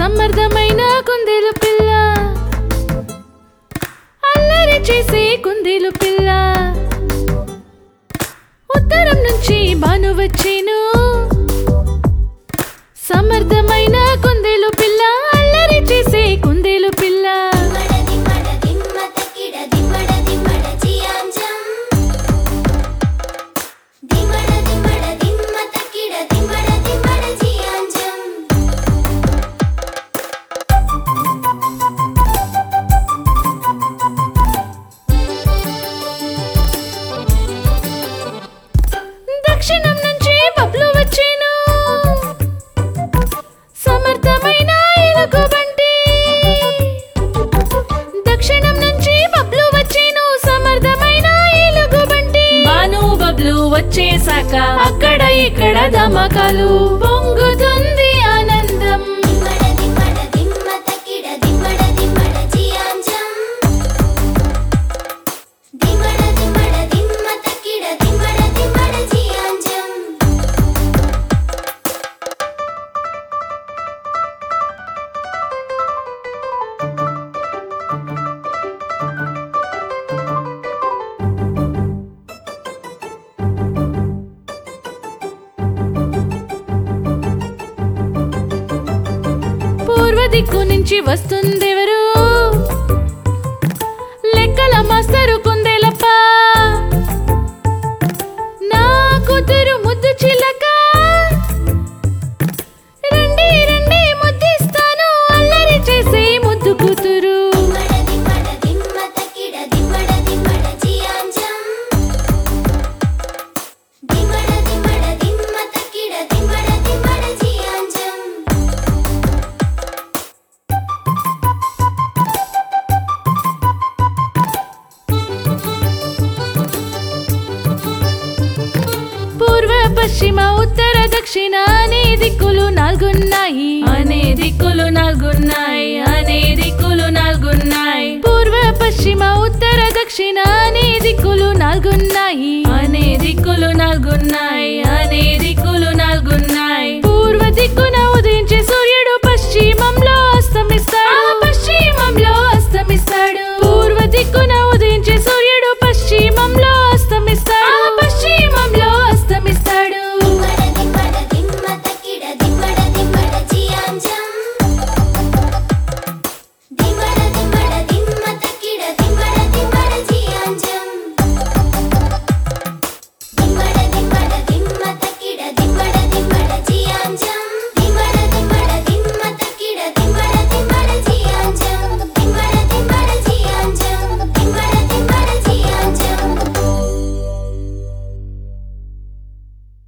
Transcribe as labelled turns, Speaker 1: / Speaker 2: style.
Speaker 1: సమర్థమైన కుందేలు పిల్ల అల్లరి చేసే కుందేలు పిల్ల ఉత్తరం నుంచి బాను వచ్చేను సమర్థమైన కుందేలు పిల్ల అల్లరి చేసే కుందేలు పిల్ల
Speaker 2: దిమ్మడ దిమ్మడ దిమ్మ తక్కిడ దిమ్మడ దిమ్మడ జియాంజం దిమ్మడ దిమ్మడ దిమ్మ తక్కిడ దిమ్మడ దిమ్మడ జియాంజం
Speaker 1: దక్షిణం నుంచి బబ్లు వచ్చేను సమర్థమైన ఎలుగుబంటి దక్షిణం నుంచి బబ్లు వచ్చేను సమర్థమైన ఎలుగుబంటి బాను బబ్లు వచ్చేసాక అక్కడ ఇక్కడ ధమకాలు పొంగుతుంది ఆనందం
Speaker 2: దిమ్మడ దిమ్మడ దిమ్మ తక్కిడ దిమ్మడ దిమ్మడ జియాంజం దిమ్మడ దిమ్మడ దిమ్మ తక్కిడ దిమ్మడ దిమ్మడ జియాంజం
Speaker 1: పూర్వ దిక్కు నుంచి వస్తుందెవరు లెక్కల మాస్టరు కుందేలప్ప నా కూతురు ముద్దు చిలక రండి రండి ముద్దిస్తాను అల్లరి చేసే ముద్దు కూతురు
Speaker 2: దిమ్మడ దిమ్మడ దిమ్మ తక్కిడ దిమ్మడ దిమ్మడ జియాంజం దిమ్మడ దిమ్మడ దిమ్మ తక్కిడ దిమ్మడ దిమ్మడ జియాంజం
Speaker 1: పూర్వ పశ్చిమ ఉత్తర దక్షిణ అనే దిక్కులు నాలుగున్నాయి అనే దిక్కులు నాలుగున్నాయి అనే దిక్కులు నాలుగున్నాయి పూర్వ పశ్చిమ ఉత్తర దక్షిణ అనే దిక్కులు నాలుగున్నాయి అనే దిక్కులు నాలుగున్నాయి అనే దిక్కులు నాలుగున్నాయి